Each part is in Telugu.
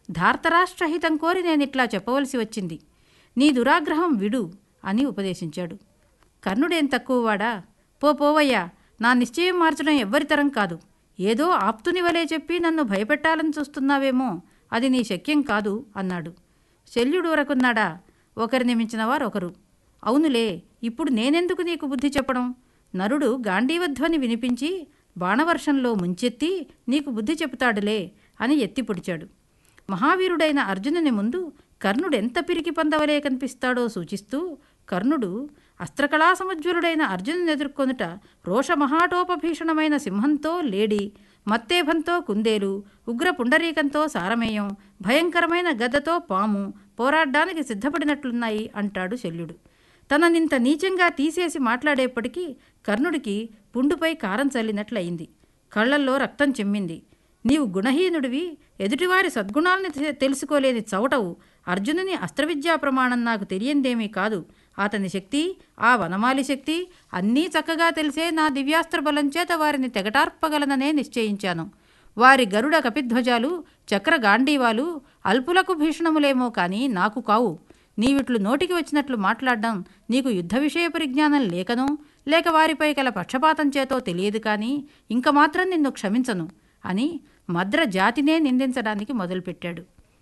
ధార్తరాష్ట్రహితం కోరి నేనిట్లా చెప్పవలసి వచ్చింది నీ దురాగ్రహం విడు అని ఉపదేశించాడు కర్ణుడేం తక్కువవాడా పో పోవయ్యా నా నిశ్చయం మార్చడం ఎవ్వరితరం కాదు ఏదో ఆప్తుని వలే చెప్పి నన్ను భయపెట్టాలని చూస్తున్నావేమో అది నీ శక్యం కాదు అన్నాడు శల్యుడు వరకున్నాడా ఒకరిని మించిన వారొకరు అవునులే ఇప్పుడు నేనెందుకు నీకు బుద్ధి చెప్పడం నరుడు గాంధీవధ్వని వినిపించి బాణవర్షంలో ముంచెత్తి నీకు బుద్ధి చెబుతాడులే అని ఎత్తి పొడిచాడు మహావీరుడైన అర్జునుని ముందు కర్ణుడు ఎంత పిరికి పందవలే కనిపిస్తాడో సూచిస్తూ కర్ణుడు అస్త్రకళా సముజ్వలుడైన అర్జునుని ఎదుర్కొనుట రోషమహాటోపభీషణమైన సింహంతో లేడి మత్తేభంతో కుందేలు ఉగ్ర పుండరీకంతో సారమేయం భయంకరమైన గద్దతో పాము పోరాడ్డానికి సిద్ధపడినట్లున్నాయి అంటాడు శల్యుడు తననింత నీచంగా తీసేసి మాట్లాడేప్పటికీ కర్ణుడికి పుండుపై కారం చల్లినట్లయింది కళ్ళల్లో రక్తం చెమ్మింది నీవు గుణహీనుడివి ఎదుటివారి సద్గుణాలని తె- తెలుసుకోలేని చవటవు అర్జునుని అస్త్రవిద్యా ప్రమాణం నాకు తెలియందేమీ కాదు అతని శక్తి ఆ వనమాలి శక్తి అన్నీ చక్కగా తెలిసే నా దివ్యాస్త్ర బలం చేత వారిని తెగటార్పగలననే నిశ్చయించాను వారి గరుడ కపిధ్వజాలు చక్ర గాంధీవాలు అల్పులకు భీషణములేమో కాని నాకు కావు నీవిట్లు నోటికి వచ్చినట్లు మాట్లాడడం నీకు యుద్ధ విషయ పరిజ్ఞానం లేకనో లేక వారిపై కల పక్షపాతం చేతో తెలియదు కానీ ఇంక మాత్రం నిన్ను క్షమించను అని మద్ర జాతినే నిందించడానికి మొదలుపెట్టాడు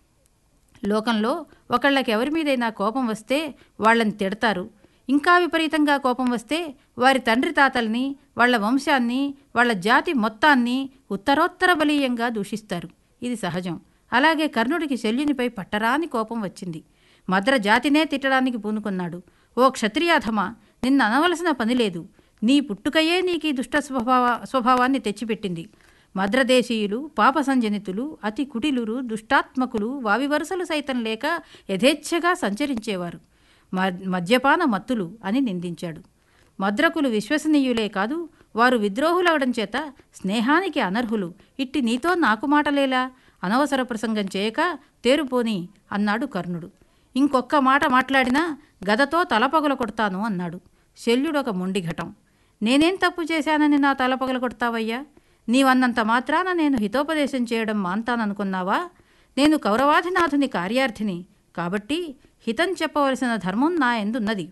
లోకంలో ఒకళ్ళకి ఎవరి మీదైనా కోపం వస్తే వాళ్ళని తిడతారు ఇంకా విపరీతంగా కోపం వస్తే వారి తండ్రి తాతల్ని వాళ్ళ వంశాన్ని వాళ్ళ జాతి మొత్తాన్ని ఉత్తరోత్తర బలీయంగా దూషిస్తారు ఇది సహజం అలాగే కర్ణుడికి శల్యునిపై పట్టరాని కోపం వచ్చింది మద్ర జాతినే తిట్టడానికి పూనుకున్నాడు ఓ క్షత్రియాధమ నిన్న అనవలసిన పని లేదు నీ పుట్టుకయే నీకు ఈ దుష్ట స్వభావ స్వభావాన్ని తెచ్చిపెట్టింది మద్రదేశీయులు పాప సంజనితులు అతి కుటిలురు దుష్టాత్మకులు వావివరుసలు సైతం లేక యథేచ్ఛగా సంచరించేవారు మ- మద్యపాన మత్తులు అని నిందించాడు మద్రకులు విశ్వసనీయులే కాదు వారు విద్రోహులవడం చేత స్నేహానికి అనర్హులు ఇట్టి నీతో నాకు మాటలేలా అనవసర ప్రసంగం చేయక తేరుపోని అన్నాడు కర్ణుడు ఇంకొక్క మాట మాట్లాడినా గదతో తలపగల కొడతాను అన్నాడు శల్యుడొక మొండిఘటం నేనేం తప్పు చేశానని నా తలపగల కొడతావయ్యా నీవన్నంత మాత్రాన నేను హితోపదేశం చేయడం మాంతాననుకున్నావా నేను కౌరవాధినాథుని కార్యార్థిని కాబట్టి హితం చెప్పవలసిన ధర్మం నా ఎందున్నది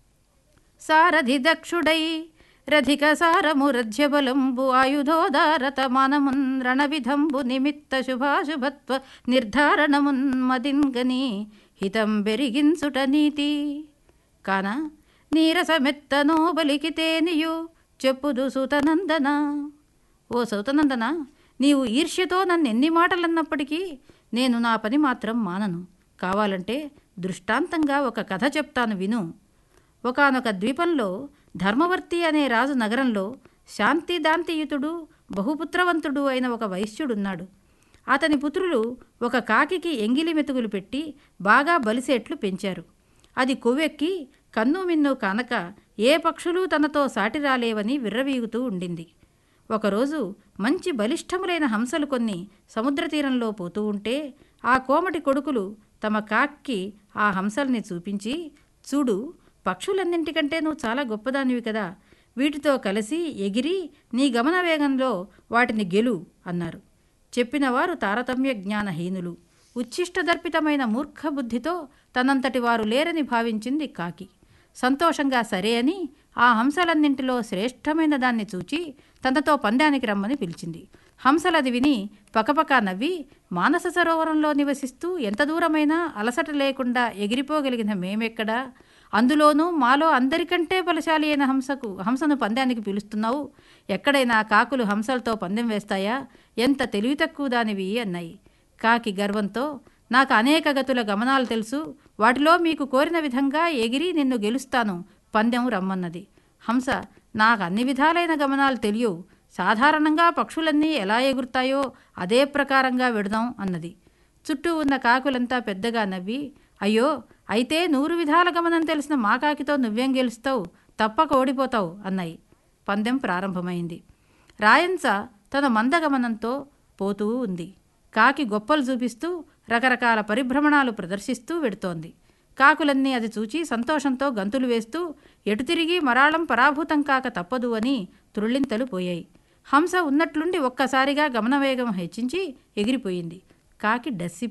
సారథి దక్షుడై రధిక సారము రథ్యబలంబు ఆయుధోదారత మానమున్ రణవిధంబు నిమిత్త శుభాశుభత్వ నిర్ధారణమున్ మదింగని హితం బెరిగించుట నీతి కాన నీరసమెత్తనో బలికితేనియు చెప్పుదు సూతనందన ఓ సౌతనందన నీవు ఈర్ష్యతో నన్ను ఎన్ని మాటలన్నప్పటికీ నేను నా పని మాత్రం మానను కావాలంటే దృష్టాంతంగా ఒక కథ చెప్తాను విను ఒకానొక ద్వీపంలో ధర్మవర్తి అనే రాజు నగరంలో శాంతిదాంతియుతుడు బహుపుత్రవంతుడు అయిన ఒక వైశ్యుడున్నాడు అతని పుత్రులు ఒక కాకికి ఎంగిలి మెతుకులు పెట్టి బాగా బలిసేట్లు పెంచారు అది కొవ్వెక్కి కన్ను మిన్ను కానక ఏ పక్షులు తనతో సాటి రాలేవని విర్రవీగుతూ ఉండింది ఒకరోజు మంచి బలిష్టములైన హంసలు కొన్ని సముద్ర తీరంలో పోతూ ఉంటే ఆ కోమటి కొడుకులు తమ కాక్కి ఆ హంసల్ని చూపించి చూడు పక్షులన్నింటికంటే నువ్వు చాలా గొప్పదానివి కదా వీటితో కలిసి ఎగిరి నీ గమన వేగంలో వాటిని గెలు అన్నారు చెప్పినవారు తారతమ్య జ్ఞానహీనులు ఉచ్ఛిష్టదర్పితమైన మూర్ఖ బుద్ధితో తనంతటి వారు లేరని భావించింది కాకి సంతోషంగా సరే అని ఆ హంసలన్నింటిలో శ్రేష్టమైన దాన్ని చూచి తనతో పందానికి రమ్మని పిలిచింది హంసలది విని పకపక నవ్వి మానస సరోవరంలో నివసిస్తూ ఎంత దూరమైనా అలసట లేకుండా ఎగిరిపోగలిగిన మేమెక్కడా అందులోనూ మాలో అందరికంటే బలశాలి అయిన హంసకు హంసను పందానికి పిలుస్తున్నావు ఎక్కడైనా కాకులు హంసలతో పందెం వేస్తాయా ఎంత తెలివి తక్కువ దానివి అన్నాయి కాకి గర్వంతో నాకు అనేక గతుల గమనాలు తెలుసు వాటిలో మీకు కోరిన విధంగా ఎగిరి నిన్ను గెలుస్తాను పందెం రమ్మన్నది హంస నాకు అన్ని విధాలైన గమనాలు తెలియవు సాధారణంగా పక్షులన్నీ ఎలా ఎగురుతాయో అదే ప్రకారంగా వెడదాం అన్నది చుట్టూ ఉన్న కాకులంతా పెద్దగా నవ్వి అయ్యో అయితే నూరు విధాల గమనం తెలిసిన మా కాకితో నువ్వేం గెలుస్తావు తప్పక ఓడిపోతావు అన్నాయి పందెం ప్రారంభమైంది రాయంచ తన మందగమనంతో పోతూ ఉంది కాకి గొప్పలు చూపిస్తూ రకరకాల పరిభ్రమణాలు ప్రదర్శిస్తూ వెడుతోంది కాకులన్నీ అది చూచి సంతోషంతో గంతులు వేస్తూ ఎటు తిరిగి మరాళం పరాభూతం కాక తప్పదు అని తురుళింతలు పోయాయి హంస ఉన్నట్లుండి ఒక్కసారిగా గమనవేగం హెచ్చించి ఎగిరిపోయింది కాకి డస్సి